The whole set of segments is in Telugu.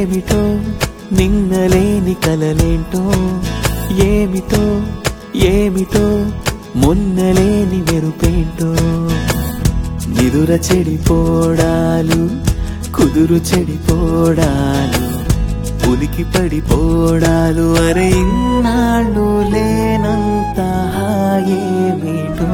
ఏమిటో నిన్నలేని కలలేంటో ఏమిటో ఏమిటో మొన్నలేని మెరుపేంటో నిదుర చెడిపోడాలు కుదురు చెడిపోడాలు ఉలికి పడిపోడాలు అరే ఇన్నాళ్ళు లేనంత హాయేమిటో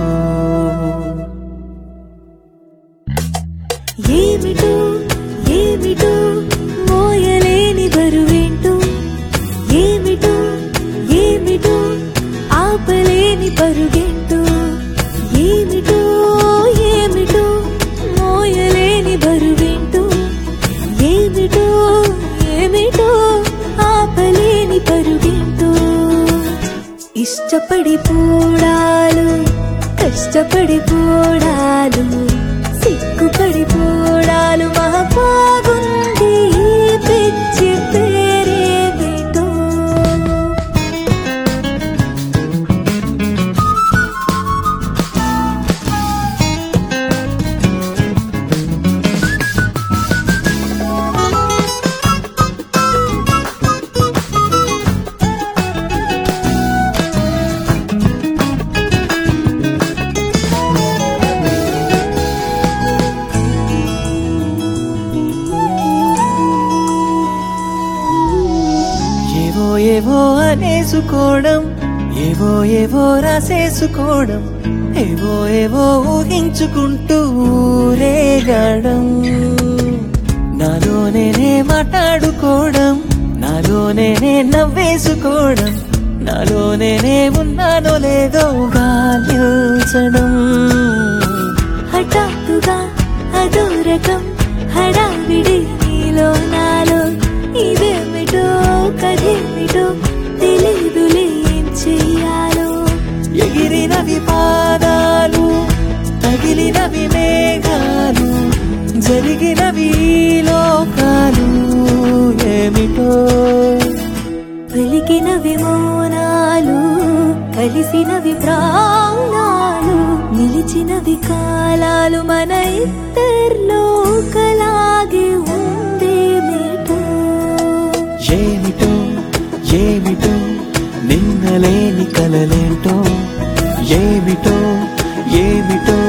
ఏమిటో ఏమిటో మోయలేని బరువేంటో ఏమిటో ఏమిటో ఆపలేని పరుగేంటో ఏమిటో ఏమిటో మోయలేని బరువేంటో ఏమిటో ఏమిటో ఆపలేని పరుగేంటో ఇష్టపడి పోడాలు కష్టపడి పోడాలు సిగ్గుపడి పోడాలు మహా బాగుంది ఈ పిచ్చి పేరేమిటో ఏవో ఏవో అనేసుకోవడం ఏవో ఏవో రాసేసుకోవడం ఏవో ఏవో ఊహించుకుంటూ రేగడం నాలో నేనే మాట్లాడుకోవడం నాలో నేనే నవ్వేసుకోవడం నాలో నేనే ఉన్నానో లేదో గాలించడం హఠాత్తుగా అదో రకం హడావిడి నీలో నాలో ఇదేమిటో కదేమిటో తెలీదులే ఏం చెయ్యాలో ఎగిరినవి పాదాలు తగిలినవి మేఘాలు జరిగినవి ఈ లోకాలు ఏమిటో పలికినవి మౌనాలు కలిసినవి ప్రాణాలు నిలిచినవి కాలాలు మన ఇద్దర్లో ఒకలాగే ఉందేమిటో ఏమిటో ఏమిటో నిన్నలేని కలలేంటో ఏమిటో ఏమిటో